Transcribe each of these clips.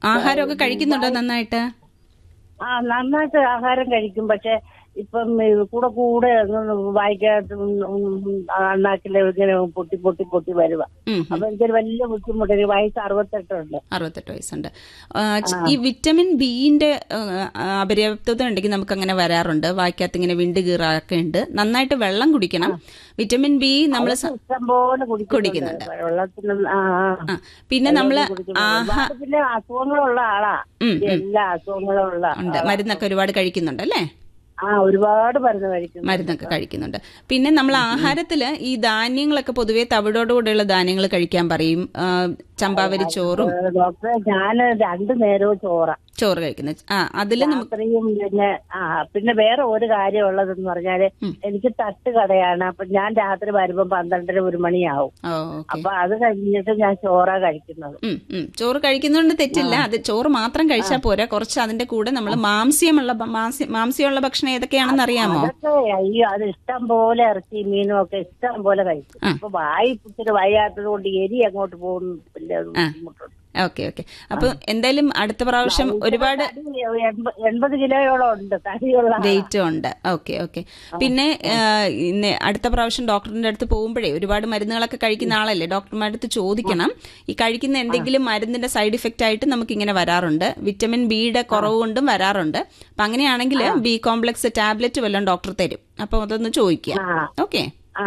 ആഹാരമൊക്കെ കഴിക്കുന്നുണ്ടോ നന്നായിട്ട് ആ നന്നായിട്ട് ആഹാരം കഴിക്കും പക്ഷെ ഇപ്പം ഈ കൂടെ കൂടെ വായിക്കാത്ത അണ്ണാക്കില് ഇങ്ങനെ പൊട്ടി പൊട്ടി പൊട്ടി വരുക ഉം, ഉം. അപ്പൊ എനിക്കൊരു വലിയ ബുദ്ധിമുട്ട് ഒരു വയസ്സ് അറുപത്തെട്ടുണ്ട് അറുപത്തെട്ട് വയസ്സുണ്ട് ആ, ച- ഈ വിറ്റമിൻ ബിന്റെ അപര്യാപ്തത ഉണ്ടെങ്കിൽ നമുക്ക് അങ്ങനെ വരാറുണ്ട് വായിക്കകത്ത് ഇങ്ങനെ വിണ്ട് കീറാക്കെ ഉണ്ട് നന്നായിട്ട് വെള്ളം കുടിക്കണം വിറ്റമിൻ ബി നമ്മൾ ഇഷ്ടം പോലെ കുടിക്കുന്നുണ്ട്. വെള്ളത്തിന് ആ ആ. പിന്നെ നമ്മൾ കുടിക്കുന്നുണ്ട്. ആഹാ ഒരുപാട് പിന്നെ അസുഖങ്ങളുള്ള ആളാ ഉം, ഉം. എല്ലാ അസുഖങ്ങളും ഉള്ള ഉണ്ട് മരുന്നൊക്കെ ഒരുപാട് കഴിക്കുന്നുണ്ട് അല്ലേ ആ ഒരുപാട് മരുന്ന് കഴിക്കുന്നു മരുന്നൊക്കെ കഴിക്കുന്നുണ്ട് പിന്നെ നമ്മൾ ആഹാരത്തില് ഈ ധാന്യങ്ങളൊക്കെ പൊതുവെ തവിടോടുകൂടെയുള്ള ധാന്യങ്ങൾ കഴിക്കാൻ പറയും ആ, ചമ്പാവരി ചോറും ഏ, ഡോക്ടറെ ഞാൻ രണ്ടു നേരവും ചോറ ചോറ് കഴിക്കുന്നത് ആ അതില് നമുക്ക് രാത്രിയും പിന്നെ ആ പിന്നെ വേറെ ഒരു കാര്യം ഉള്ളതെന്ന് പറഞ്ഞാല് എനിക്ക് തട്ടുകടയാണ് അപ്പൊ ഞാൻ രാത്രി വരുമ്പോ പന്ത്രണ്ടര ഒരു മണിയാവും ഓ ഓക്കെ അപ്പൊ അത് കഴിഞ്ഞിട്ട് ഞാൻ ചോറാ കഴിക്കുന്നത് ഉം, ഉം. ചോറ് കഴിക്കുന്നതുകൊണ്ട് തെറ്റില്ല അത് ചോറ് മാത്രം കഴിച്ചാൽ പോരാ കുറച്ച് അതിന്റെ കൂടെ നമ്മൾ മാംസ്യമുള്ള ഭ- മാംസ്യ- മാംസ്യമുള്ള ഭക്ഷണം ഏതൊക്കെയാണെന്ന് അറിയാമോ അതൊക്കെ അയ്യോ അത് ഇഷ്ടം പോലെ ഇറച്ചി മീനും ഒക്കെ ഇഷ്ടം പോലെ കഴിക്കും അപ്പൊ വായി ഇച്ചിരി വയ്യാത്തത് കൊണ്ട് എരി അങ്ങോട്ട് പോകുന്നില്ല ബുദ്ധിമുട്ടുണ്ട് ഓക്കെ ഓക്കെ അപ്പൊ എന്തായാലും അടുത്ത പ്രാവശ്യം ഒരുപാട് തടി എൺപ- എൺപത് കിലോയോളം ഉണ്ട് തടിയുള്ള ആളാ. വെയിറ്റ് ഉണ്ട് ഓക്കെ ഓക്കെ പിന്നെ ആ, ഇന്ന് അടുത്ത പ്രാവശ്യം ഡോക്ടറിന്റെ അടുത്ത് പോകുമ്പോഴേ ഒരുപാട് മരുന്നുകളൊക്കെ കഴിക്കുന്ന ആളല്ലേ ഡോക്ടർമാരുടെ അടുത്ത് ചോദിക്കണം ഈ കഴിക്കുന്ന എന്തെങ്കിലും മരുന്നിന്റെ സൈഡ് ഇഫക്റ്റ് ആയിട്ട് നമുക്ക് ഇങ്ങനെ വരാറുണ്ട് വിറ്റമിൻ ബിയുടെ കുറവ് കൊണ്ടും വരാറുണ്ട് അപ്പൊ അങ്ങനെയാണെങ്കിൽ ബി കോംപ്ലക്സ് ടാബ്ലറ്റ് വല്ലതും ഡോക്ടർ തരും അപ്പൊ അതൊന്ന് ചോദിക്കുക ആ ഓക്കെ ആ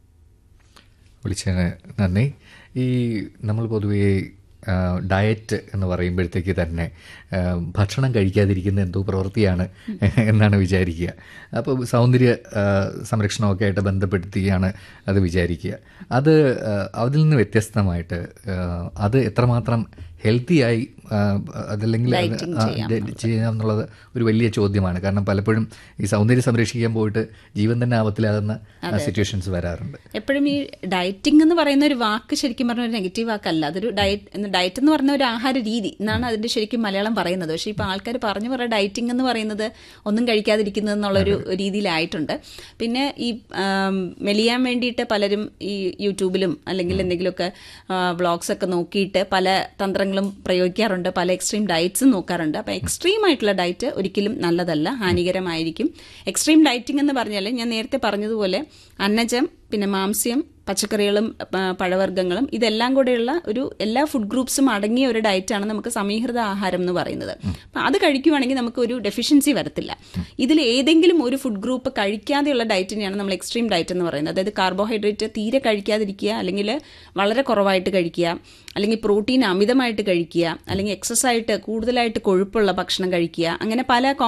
വിളിച്ചതിന് നന്ദി ഈ നമ്മൾ പൊതുവേ ആ, ഡയറ്റ് എന്ന് പറയുമ്പോഴത്തേക്ക് തന്നെ ആ, ഭക്ഷണം കഴിക്കാതിരിക്കുന്ന എന്തോ പ്രവൃത്തിയാണ് എന്നാണ് വിചാരിക്കുക അപ്പോൾ സൗന്ദര്യ ആ, സംരക്ഷണമൊക്കെ ആയിട്ട് ബന്ധപ്പെടുത്തിയാണ് അത് വിചാരിക്കുക അത് ആ, അതിൽ നിന്ന് വ്യത്യസ്തമായിട്ട് ആ, അത് എത്രമാത്രം ഹെൽത്തിയായി അതല്ലെങ്കിൽ അത് Dieting ആ, ചെയ്യാം ഡ- ചെയ്യാം എന്നുള്ളത് ഒരു വലിയ ചോദ്യമാണ് കാരണം പലപ്പോഴും ഈ സൗന്ദര്യം സംരക്ഷിക്കാൻ പോയിട്ട് ജീവൻ തന്നെ ആപത്തിലാകുന്ന സിറ്റുവേഷൻസ് വരാറുണ്ട് എപ്പോഴും ഈ ഡയറ്റിംഗ് എന്ന് പറയുന്ന ഒരു വാക്ക് ശരിക്കും പറഞ്ഞ ഒരു നെഗറ്റീവ് വാക്കല്ല അതൊരു ഡയറ്റ് ഡയറ്റ് എന്ന് പറഞ്ഞ ഒരു ആഹാര രീതി എന്നാണ് അതിന്റെ ശരിക്കും മലയാളം പറയുന്നത് പക്ഷേ ഇപ്പൊ ആൾക്കാർ പറഞ്ഞു പറയാം ഡയറ്റിംഗ് എന്ന് പറയുന്നത് ഒന്നും കഴിക്കാതിരിക്കുന്നത് എന്നുള്ളൊരു രീതിയിലായിട്ടുണ്ട് പിന്നെ ഈ ആം, മെലിയാൻ വേണ്ടിയിട്ട് പലരും ഈ യൂട്യൂബിലും അല്ലെങ്കിൽ എന്തെങ്കിലുമൊക്കെ വ്ളോഗ്സ് ഒക്കെ നോക്കിയിട്ട് പല തന്ത്രങ്ങളും പ്രയോഗിക്കാറുണ്ട് പല എക്സ്ട്രീം ഡയറ്റ്സും നോക്കാറുണ്ട് അപ്പോൾ എക്സ്ട്രീം ആയിട്ടുള്ള ഡയറ്റ് ഒരിക്കലും നല്ലതല്ല ഹാനികരമായിരിക്കും എക്സ്ട്രീം ഡയറ്റിംഗ് എന്ന് പറഞ്ഞാൽ ഞാൻ നേരത്തെ പറഞ്ഞതുപോലെ അന്നജം പിന്നെ മാംസ്യം പച്ചക്കറികളും പ- പഴവർഗ്ഗങ്ങളും ഇതെല്ലാം കൂടെയുള്ള ഒരു എല്ലാ ഫുഡ് ഗ്രൂപ്പ്സും അടങ്ങിയ ഒരു ഡയറ്റാണ് നമുക്ക് സമീകൃത ആഹാരം എന്ന് പറയുന്നത് അപ്പം അത് കഴിക്കുവാണെങ്കിൽ നമുക്ക് ഒരു ഡെഫിഷ്യൻസി വരത്തില്ല ഇതിൽ ഏതെങ്കിലും ഒരു ഫുഡ് ഗ്രൂപ്പ് കഴിക്കാതെയുള്ള ഡയറ്റിനെയാണ് നമ്മൾ എക്സ്ട്രീം ഡയറ്റ് എന്ന് പറയുന്നത് അതായത് കാർബോഹൈഡ്രേറ്റ് തീരെ കഴിക്കാതിരിക്കുക അല്ലെങ്കിൽ വളരെ കുറവായിട്ട് കഴിക്കുക അല്ലെങ്കിൽ പ്രോട്ടീൻ അമിതമായിട്ട് കഴിക്കുക അല്ലെങ്കിൽ എക്സസ് ആയിട്ട് കൂടുതലായിട്ട് കൊഴുപ്പുള്ള ഭക്ഷണം കഴിക്കുക അങ്ങനെ പല